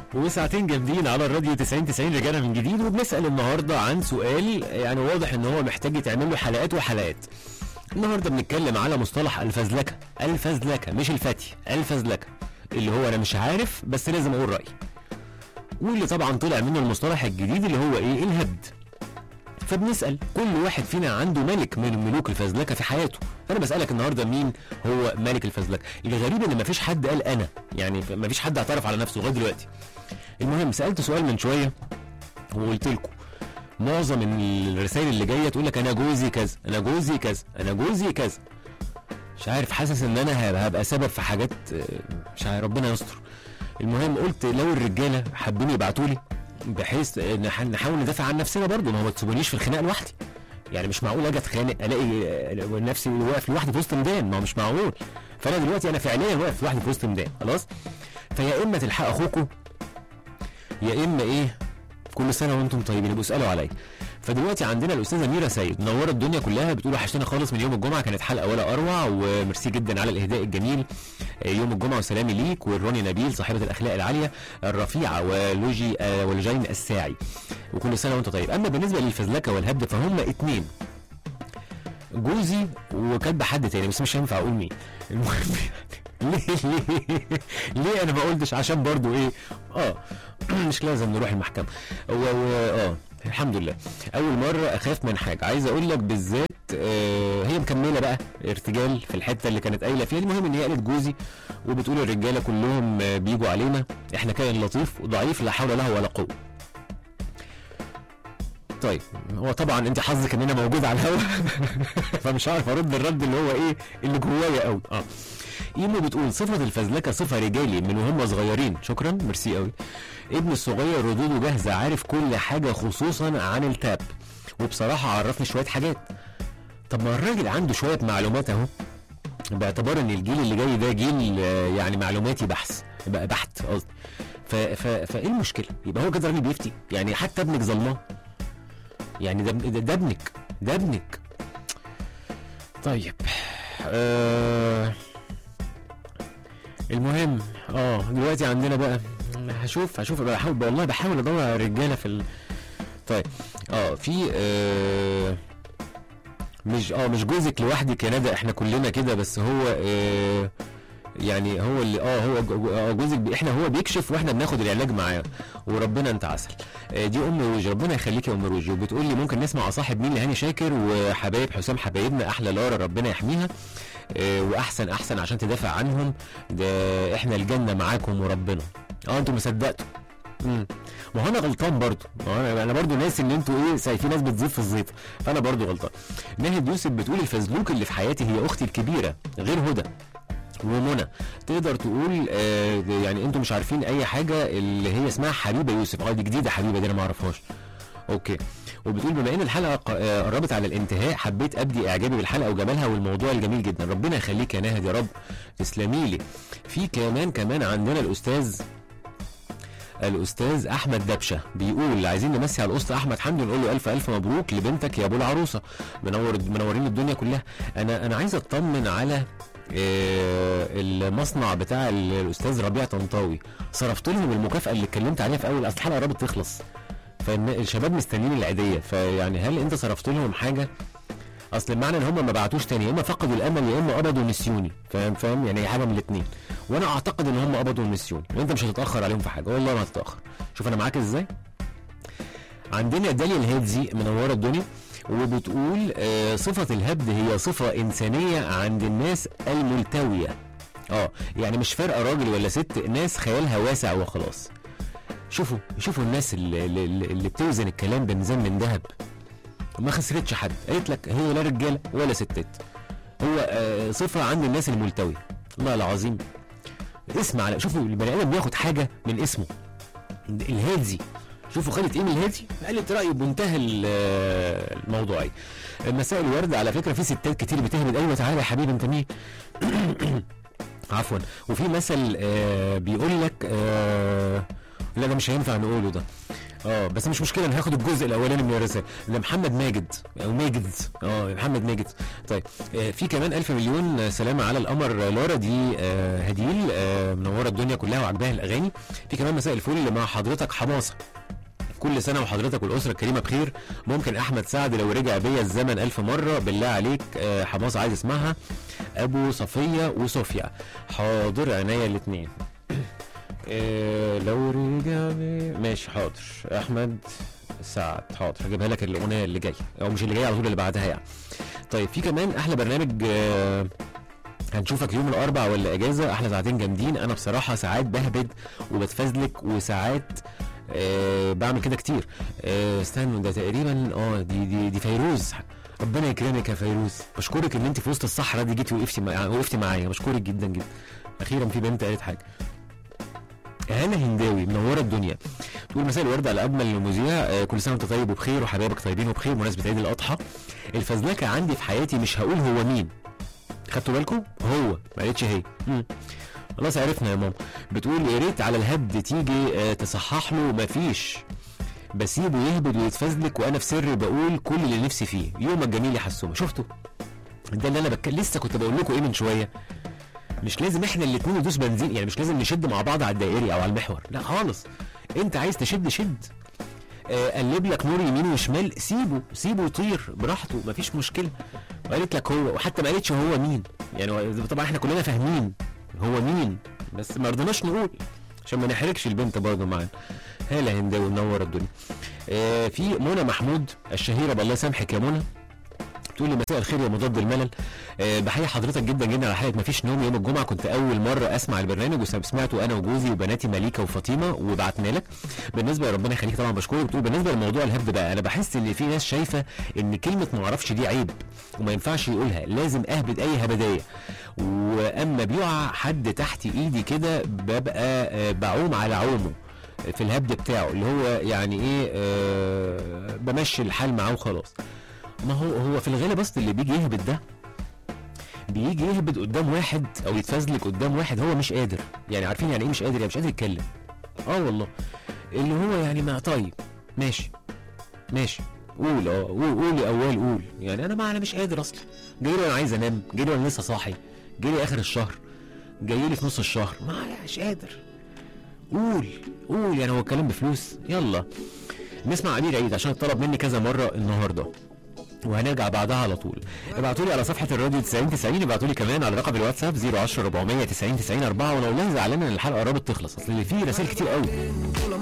وساعتين جامدين على الراديو 90 90 رجعنا من جديد وبنسال النهارده عن سؤال يعني واضح ان هو محتاج يتعمل له حلقات وحلقات. النهارده بنتكلم على مصطلح الفزلكه، الفزلكه مش الفتي، الفزلكه اللي هو انا مش عارف بس لازم اقول رايي. واللي طبعا طلع منه المصطلح الجديد اللي هو ايه؟ الهبد. فبنسال كل واحد فينا عنده ملك من ملوك الفزلكه في حياته فانا بسالك النهارده مين هو ملك الفزلكه الغريب ان مفيش حد قال انا يعني مفيش حد اعترف على نفسه لغايه دلوقتي المهم سالت سؤال من شويه وقلت لكم معظم الرسائل اللي جايه تقول لك انا جوزي كذا انا جوزي كذا انا جوزي كذا مش عارف حاسس ان انا هبقى سبب في حاجات آه، مش عارف ربنا يستر المهم قلت لو الرجاله حابين يبعتوا لي بحيث نح- نحاول ندافع عن نفسنا برضه ما هو ما تسيبونيش في الخناق لوحدي يعني مش معقول اجي اتخانق الاقي آه، نفسي واقف لوحدي في وسط ميدان ما هو مش معقول فانا دلوقتي انا فعليا واقف لوحدي في وسط ميدان خلاص فيا اما تلحق اخوكم يا اما ايه كل سنه وانتم طيبين يبقوا اسالوا عليا فدلوقتي عندنا الاستاذه ميرا سيد منوره الدنيا كلها بتقول وحشتنا خالص من يوم الجمعه كانت حلقه ولا اروع وميرسي جدا على الاهداء الجميل آه، يوم الجمعه وسلامي ليك والروني نبيل صاحبه الاخلاق العاليه الرفيعه ولوجي آه، ولجين الساعي وكل سنه وانت طيب اما بالنسبه للفزلكه والهبد فهم اتنين جوزي وكاتبه حد تاني بس مش هينفع اقول مين المهم يعني ليه ليه ليه انا ما قلتش عشان برضو ايه اه مش لازم نروح المحكمه و و- اه الحمد لله اول مره اخاف من حاجه عايز اقول لك بالذات آه هي مكمله بقى ارتجال في الحته اللي كانت قايله فيها المهم ان هي قالت جوزي وبتقول الرجاله كلهم آه، بيجوا علينا احنا كائن لطيف وضعيف لا حول له ولا قوه طيب هو طبعا انت حظك ان انا موجود على الهوا فمش عارف ارد الرد اللي هو ايه اللي جوايا قوي اه ايمو بتقول صفة الفزلكة صفة رجالي من وهم صغيرين شكرا ميرسي قوي ابن الصغير ردوده جاهزة عارف كل حاجة خصوصا عن التاب وبصراحة عرفني شوية حاجات طب ما الراجل عنده شوية معلومات اهو باعتبار ان الجيل اللي جاي ده جيل آه، يعني معلوماتي بحث بقى بحت قصدي ف... ف... فايه المشكلة يبقى هو كده راجل بيفتي يعني حتى ابنك ظلماه يعني ده ده, ده ابنك ده ابنك طيب آه المهم اه دلوقتي عندنا بقى هشوف هشوف بحاول والله بحاول ادور على رجاله في ال... طيب اه في آه مش اه مش جوزك لوحدك يا ندى احنا كلنا كده بس هو آه يعني هو اللي اه هو جو- آه، جوزك بي احنا هو بيكشف واحنا بناخد العلاج معاه وربنا انت عسل آه، دي ام روجي ربنا يخليك يا ام روجي وبتقول لي ممكن نسمع اصاحب مين لهاني شاكر وحبايب حسام حبايبنا احلى لارا ربنا يحميها آه، واحسن احسن عشان تدافع عنهم ده احنا الجنه معاكم وربنا اه انتوا ما صدقتوا امم ما هو انا غلطان برضه ما هو انا انا برضه ناسي ان انتوا ايه ساي- في ناس بتزيد في الزيطه فانا برضه غلطان ناهد يوسف بتقول الفزلوك اللي في حياتي هي اختي الكبيره غير هدى ومنى تقدر تقول آه يعني انتوا مش عارفين اي حاجه اللي هي اسمها حبيبه يوسف اه دي جديده حبيبه دي انا ما اعرفهاش اوكي وبتقول بما ان الحلقه ق- آه، قربت على الانتهاء حبيت ابدي اعجابي بالحلقه وجمالها والموضوع الجميل جدا ربنا يخليك يا ناهد يا رب تسلمي لي في كمان كمان عندنا الاستاذ الاستاذ احمد دبشه بيقول عايزين نمسي على الاسطى احمد حمدي ونقول له الف الف مبروك لبنتك يا ابو العروسه منور منورين الدنيا كلها انا انا عايز اطمن على آه، المصنع بتاع ال- الاستاذ ربيع طنطاوي صرفت لهم المكافاه اللي اتكلمت عليها في اول اصل الحلقه قربت تخلص فالشباب مستنيين العيديه فيعني هل انت صرفت لهم حاجه اصل المعنى ان هم ما بعتوش تاني يا اما فقدوا الامل يا اما قبضوا نسيوني فاهم فاهم يعني هي حاجه من الاثنين وانا اعتقد ان هم قبضوا النسيوني وانت مش هتتاخر عليهم في حاجه والله ما هتتاخر شوف انا معاك ازاي عندنا داليا الهادزي منوره الدنيا وبتقول آه، صفة الهبد هي صفة إنسانية عند الناس الملتوية اه يعني مش فارقة راجل ولا ست ناس خيالها واسع وخلاص شوفوا شوفوا الناس اللي, اللي, اللي بتوزن الكلام بميزان من ذهب ما خسرتش حد قالت لك هي لا رجاله ولا ستات هو آه، صفه عند الناس الملتويه الله العظيم اسم على شوفوا البني ادم بياخد حاجه من اسمه الهادي شوفوا خدت ايه من الهادي قالت رايه بمنتهى ال- آه، الموضوعيه مساء الورد على فكره في ستات كتير بتهبد ايوه تعالى يا حبيبي انت مين عفوا وفي مثل آه بيقول لك آه لا ده مش هينفع نقوله ده اه بس مش مشكله انا هاخد الجزء الاولاني من الرساله ده محمد ماجد او ماجد اه محمد ماجد طيب آه في كمان الف مليون سلامه على القمر لارا دي آه هديل آه منوره الدنيا كلها وعجباها الاغاني في كمان مساء الفل مع حضرتك حماصه كل سنه وحضرتك والاسره الكريمه بخير ممكن احمد سعد لو رجع بيا الزمن الف مره بالله عليك آه حماصه عايز اسمعها ابو صفيه وصوفيا حاضر عينيا الاثنين إيه لو رجع بي- ماشي حاضر احمد سعد حاضر هجيبها لك الاغنيه اللي جايه او مش اللي جايه على طول اللي بعدها يعني طيب في كمان احلى برنامج آه، هنشوفك يوم الاربع ولا اجازه احلى ساعتين جامدين انا بصراحه ساعات بهبد وبتفزلك وساعات آه بعمل كده كتير آه استنوا ده تقريبا اه دي دي دي فيروز ربنا يكرمك يا فيروز بشكرك ان انت في وسط الصحراء دي جيتي وقفتي مع... وقفتي معايا بشكرك جدا جدا اخيرا في بنت قالت حاجه هنا هنداوي منوره الدنيا تقول مساء الورد على اجمل مذيع آه، كل سنه وانت طيب وبخير وحبايبك طيبين وبخير بمناسبه عيد الاضحى الفزلكه عندي في حياتي مش هقول هو مين خدتوا بالكم هو ما قالتش هي مم. خلاص عرفنا يا ماما بتقول يا ريت على الهبد تيجي آه، تصحح له مفيش بسيبه يهبد ويتفزلك وانا في سر بقول كل اللي نفسي فيه يومك جميل يا حسومه شفتوا ده اللي انا بك... لسه كنت بقول لكم ايه من شويه مش لازم احنا الاثنين ندوس بنزين يعني مش لازم نشد مع بعض على الدائري او على المحور لا خالص انت عايز تشد شد آه، قلب لك نور يمين وشمال سيبه سيبه يطير براحته مفيش مشكله وقالت لك هو وحتى ما قالتش هو مين يعني هو- طبعا احنا كلنا فاهمين هو مين بس ما رضيناش نقول عشان ما نحرجش البنت برضه معانا هاله هنداوي منور الدنيا آه في منى محمود الشهيره بالله يسامحك يا منى تقول لي مساء الخير يا مضاد الملل أه بحيي حضرتك جدا جدا على حلقه مفيش نوم يوم الجمعه كنت اول مره اسمع البرنامج وسمعته انا وجوزي وبناتي مليكه وفاطمه وبعتنا لك بالنسبه ربنا يخليك طبعا بشكرك بتقول بالنسبه لموضوع الهبد بقى انا بحس ان في ناس شايفه ان كلمه ما اعرفش دي عيب وما ينفعش يقولها لازم اهبد اي هبدايه واما بيقع حد تحت ايدي كده ببقى آه، بعوم على عومه في الهبد بتاعه اللي هو يعني ايه آه بمشي الحال معاه وخلاص ما هو هو في الغالب اصل اللي بيجي يهبد ده بيجي يهبد قدام واحد او يتفزلك قدام واحد هو مش قادر يعني عارفين يعني ايه مش قادر يعني مش قادر يتكلم اه والله اللي هو يعني ما طيب ماشي ماشي قول اه قول قول يا اول قول يعني انا ما انا مش قادر اصلا جاي لي وانا عايز انام جاي لي وانا لسه صاحي جاي لي اخر الشهر جاي لي في نص الشهر ما مش قادر قول قول يعني هو الكلام بفلوس يلا نسمع امير عيد عشان طلب مني كذا مره النهارده وهنرجع بعدها على طول ابعتوا لي على صفحه الراديو 90 90 ابعتوا لي كمان على رقم الواتساب 010 400 90 90 4 ولو والله زعلان ان الحلقه قربت تخلص اصل اللي فيه رسائل كتير قوي